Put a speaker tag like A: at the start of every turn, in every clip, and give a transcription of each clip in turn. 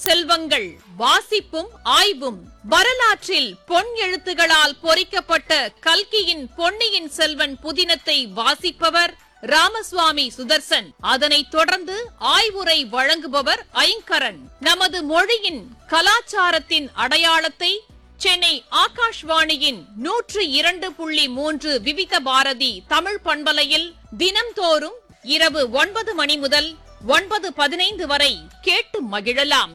A: செல்வங்கள் வாசிப்பும் ஆய்வும் வரலாற்றில் பொன் எழுத்துகளால் பொறிக்கப்பட்ட கல்கியின் பொன்னியின் செல்வன் புதினத்தை வாசிப்பவர் ராமசுவாமி சுதர்சன் அதனைத் தொடர்ந்து ஆய்வுரை வழங்குபவர் ஐங்கரன் நமது மொழியின் கலாச்சாரத்தின் அடையாளத்தை சென்னை ஆகாஷ்வாணியின் நூற்று இரண்டு புள்ளி மூன்று விவித பாரதி தமிழ் பண்பலையில் தினம்தோறும் இரவு ஒன்பது மணி முதல் ஒன்பது பதினைந்து வரை கேட்டு மகிழலாம்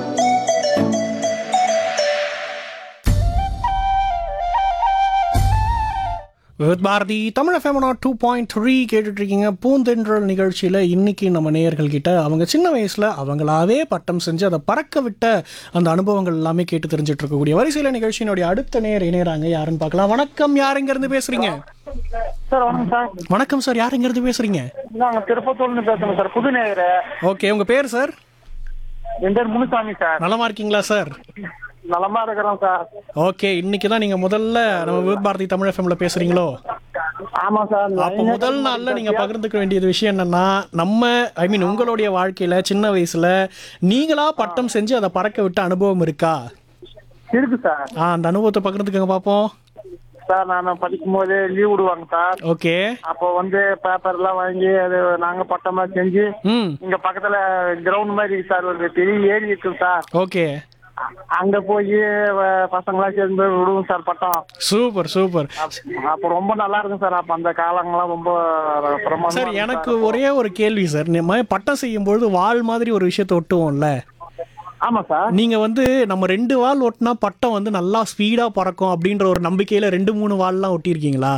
B: Vividh Bharati Tamil FM two point three கேட்டுட்டு இருக்கீங்க பூந்தென்றல் நிகழ்ச்சியில் இன்னைக்கு நம்ம நேயர்கள் கிட்ட அவங்க சின்ன வயசில் அவங்களாவே பட்டம் செஞ்சு அதை பறக்க விட்ட அந்த அனுபவங்கள் எல்லாமே கேட்டு தெரிஞ்சுட்டு இருக்கக்கூடிய வரிசையில் நிகழ்ச்சியினுடைய அடுத்த நேர் இணையறாங்க யாருன்னு பார்க்கலாம் வணக்கம் யார் இருந்து பேசுறீங்க
C: சார் வணக்கம் சார்
B: வணக்கம் சார் யார் இருந்து பேசுறீங்க
C: நாங்க திருப்பத்தூர்ல பேசுறோம் சார் புது நேயர்
B: ஓகே உங்க பேர் சார்
C: என் பேர் முனுசாமி சார்
B: நலமா இருக்கீங்களா சார்
C: நலமா இருக்கிறோம் சார்
B: ஓகே இன்னைக்கு தான் நீங்க முதல்ல நம்ம வித் பாரதி தமிழ் எஃப்எம்ல பேசுறீங்களோ
C: ஆமா சார்
B: அப்போ முதல் நாள்ல நீங்க பகிர்ந்துக்க வேண்டியது விஷயம் என்னன்னா நம்ம ஐ மீன் உங்களுடைய வாழ்க்கையில சின்ன வயசுல நீங்களா பட்டம் செஞ்சு அதை பறக்க விட்ட அனுபவம் இருக்கா
C: இருக்கு சார்
B: ஆ அந்த அனுபவத்தை பகிர்ந்துக்கங்க பாப்போம்
C: சார் நான் படிக்கும் போது லீவ் விடுவாங்க சார்
B: ஓகே
C: அப்போ வந்து பேப்பர் எல்லாம் வாங்கி அது நாங்க பட்டமா செஞ்சு
B: ம்
C: இங்க பக்கத்துல கிரவுண்ட் மாதிரி இருக்கு சார் ஒரு பெரிய ஏரி இருக்கு சார்
B: ஓகே
C: அங்க போய் பசங்களாம் சேர்ந்து விடுவோம் சார் பட்டம்
B: சூப்பர் சூப்பர்
C: அப்போ ரொம்ப நல்லா இருக்கும் சார் அப்ப அந்த காலங்கள்லாம் ரொம்ப பிரமாதமா
B: சார்
C: இருக்கும்
B: எனக்கு ஒரே ஒரு கேள்வி சார் நம்ம பட்டம் செய்யும்பொழுது வால் மாதிரி ஒரு விஷயத்தை ஒட்டுவோம்ல
C: ஆமா சார்
B: நீங்க வந்து நம்ம ரெண்டு வால் ஒட்டினா பட்டம் வந்து நல்லா ஸ்பீடா பறக்கும் அப்படின்ற ஒரு நம்பிக்கையில ரெண்டு மூணு வால்லாம் ஒட்டியிருக்கீங்களா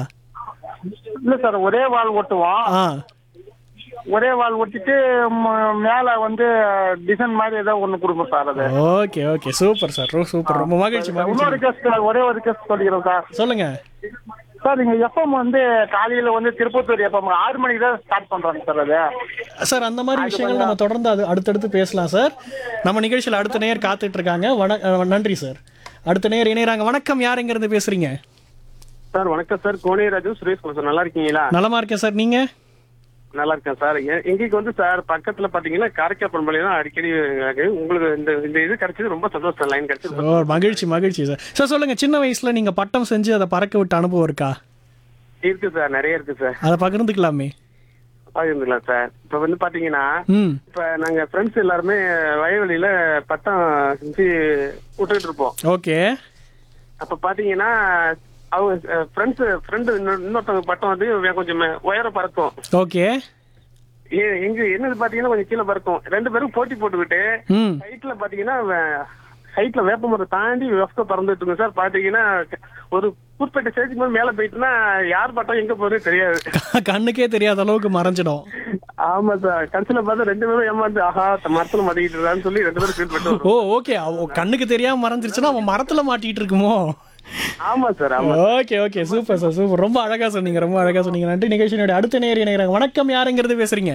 C: இல்ல சார் ஒரே வால் ஓட்டுவோம்
B: ஆ
C: ஒரே வால் ஒட்டிட்டு ம- மேல வந்து டிசைன் மாதிரி ஏதோ ஒண்ணு கொடுக்கும் சார் அது
B: okay okay super sir super ரொம்ப மகிழ்ச்சி மகிழ்ச்சி
C: இன்னொரு கேஸ் ஒரே ஒரு கேஸ் சொல்லிக்கிறோம் சார்
B: சொல்லுங்க
C: சார் நீங்க எஃப்எம் வந்து காலையில வந்து திருப்பத்தூர் எஃப்எம் ஆறு மணிக்கு தான் ஸ்டார்ட் பண்றாங்க சார் அது
B: சார் அந்த மாதிரி விஷயங்கள் நம்ம தொடர்ந்து அது அடுத்தடுத்து பேசலாம் சார் நம்ம நிகழ்ச்சியில் அடுத்த நேயர் காத்துட்டு இருக்காங்க வண அஹ் நன்றி சார் அடுத்த நேயர் இணையறாங்க வணக்கம் யார் எங்க இருந்து பேசுறீங்க
D: சார் வணக்கம் சார் கோனேராஜு சுரேஷ் குமார் சார் நல்லா இருக்கீங்களா
B: நலமா இருக்கேன் சார் நீங்க
D: நல்லா இருக்கேன் சார் எ- எங்களுக்கு வந்து சார் பக்கத்துல பாத்தீங்கன்னா காரைக்கால் பண்பலை தான் அடிக்கடி எனக்கு உங்களுக்கு இந்த இந்த இது கிடைச்சது ரொம்ப சந்தோஷம் சார் லைன் கிடைச்சது
B: ஓ மகிழ்ச்சி மகிழ்ச்சி சார் சார் சொல்லுங்க சின்ன வயசுல நீங்க பட்டம் செஞ்சு அதை பறக்க விட்ட அனுபவம் இருக்கா
D: இருக்கு சார் நிறைய இருக்கு சார்
B: அதை பகிர்ந்துக்கலாமே
D: பகிர்ந்துக்கலாம் சார் இப்ப வந்து பாத்தீங்கன்னா
B: ம்
D: இப்ப நாங்க ஃப்ரெண்ட்ஸ் எல்லாருமே வயல்வெளியில பட்டம் செஞ்சு விட்டுட்டு இருப்போம்
B: ஓகே
D: அப்ப பாத்தீங்கன்னா அவங்க ஃப்ரெண்ட்ஸ் ஃப்ரெண்டு இன்னொருத்தவங்க பட்டம் வந்து வே- கொஞ்சம் மே- உயரம் பறக்கும்
B: ஓகே
D: ஏ- எங்க என்னது பாத்தீங்கன்னா கொஞ்சம் கீழே பறக்கும் ரெண்டு பேரும் போட்டி போட்டுக்கிட்டு
B: ம்
D: ஹைட்ல பாத்தீங்கன்னா ஹைட்ல வேப்ப மரம் தாண்டி வெஃப்க பறந்துட்டு இருக்கு சார் பாத்தீங்கன்னா ஒரு குறிப்பிட்ட ஸ்டேஜுக்கு மேல மேல போயிட்டுனா யார் பட்டம் எங்க போகுதுன்னு தெரியாது
B: கண்ணுக்கே தெரியாத அளவுக்கு மறைஞ்சிடும்
D: ஆமா சார் கடைசியில பார்த்தா ரெண்டு பேரும் ஏமாந்து ஆஹா த- மரத்துல மாட்டிக்கிட்டு இருக்கான்னு சொல்லி ரெண்டு பேரும் ஃபீல் பண்ணிட்டு வருவோம்.
B: ஓ ஓகே கண்ணுக்கு தெரியாம மறைஞ்சிருச்சுன்னா அவன் மரத்துல மாட்டிட்டு இருக்குமோ
D: ஆமா சார் ஆமா
B: okay okay super sir super ரொம்ப அழகா சொன்னீங்க ரொம்ப அழகா சொன்னீங்க நன்றி நிகழ்ச்சியினுடைய அடுத்த நேர் இணைகிறாங்க வணக்கம் யாருங்கிறது பேசுறீங்க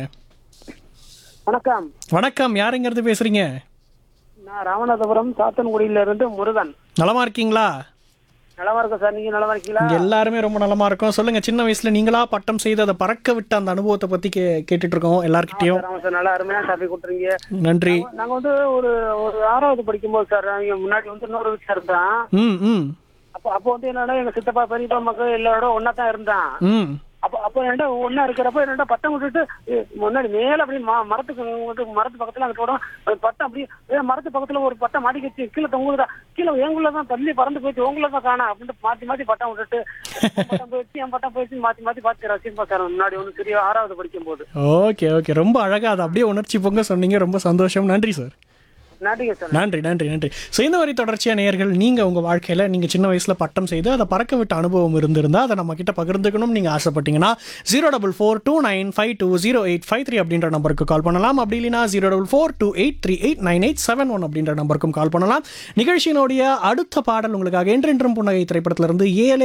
C: வணக்கம்
B: வணக்கம் யாருங்கிறது பேசுறீங்க
C: நான் ராமநாதபுரம் சாத்தன்குடியில இருந்து முருகன்
B: நலமா இருக்கீங்களா
C: நலமா இருக்கேன் சார் நீங்க நலமா இருக்கீங்களா
B: இங்க எல்லாருமே ரொம்ப நலமா இருக்கோம் சொல்லுங்க சின்ன வயசுல நீங்களா பட்டம் செய்து அதை பறக்க விட்ட அந்த அனுபவத்தை பத்தி கே கேட்டுட்டு இருக்கோம் எல்லார்கிட்டயும்
C: ஆமா சார் நல்லா அருமையா டாபிக் கொடுத்துறீங்க
B: நன்றி
C: நாங்க வந்து ஒரு ஒரு ஆறாவது படிக்கும்போது சார் நாங்க முன்னாடி வந்து இன்னொரு வீட்டுல இருந்தோம்
B: ம் ம்
C: அப்போ அப்போ வந்து என்னன்னா எங்க சித்தப்பா பெரியப்பா மக்கள் எல்லாரோட ஒன்னா தான் இருந்தான்
B: ம்
C: அப்போ அப்போ என்னடா ஒன்னா இருக்கிறப்ப என்னடா பட்டம் விட்டுட்டு ஏ, முன்னாடி மேல அப்படியே ம- மரத்துக்கு வந்து மரத்து பக்கத்துல அங்கிட்டு விடும் ஒரு பட்டம் அப்படியே ஏ, மரத்து பக்கத்துல ஒரு பட்டம் மாட்டிக்கிச்சு கீழே தொங்குதா கீழே எங்குள்ள தான் தள்ளி பறந்து போயிட்டு உங்களை தான் காணா அப்படின்ட்டு மாத்தி மாத்தி பட்டம் விட்டுட்டு உன் பட்டம் போயிடுச்சு என் பட்டம் போயிடுச்சு மாத்தி மாத்தி பார்த்து ரசிப்பா சார் முன்னாடி ஒன்று பெரிய ஆறாவது படிக்கும் போது
B: ஓகே ஓகே ரொம்ப அழகா அதை அப்படியே உணர்ச்சி பொங்க சொன்னீங்க ரொம்ப சந்தோஷம் நன்றி சார்
C: நன்றிங்க சார்
B: நன்றி நன்றி நன்றி ஸோ இந்த மாதிரி தொடர்ச்சியா நேயர்கள் நீங்க உங்க வாழ்க்கையில நீங்க சின்ன வயசுல பட்டம் செய்து அதை பறக்க விட்ட அனுபவம் இருந்திருந்தா அதை நம்ம கிட்ட பகிர்ந்துக்கணும் நீங்க ஆசைப்பட்டீங்கன்னா zero double four two nine five two zero eight five three அப்படின்ற நம்பருக்கு கால் பண்ணலாம் அப்படி இல்லைனா zero double four two eight three eight nine eight seven one அப்படின்ற நம்பருக்கும் கால் பண்ணலாம் நிகழ்ச்சியினுடைய அடுத்த பாடல் உங்களுக்காக என்றென்றும் புன்னகை திரைப்படத்திலிருந்து ஏழை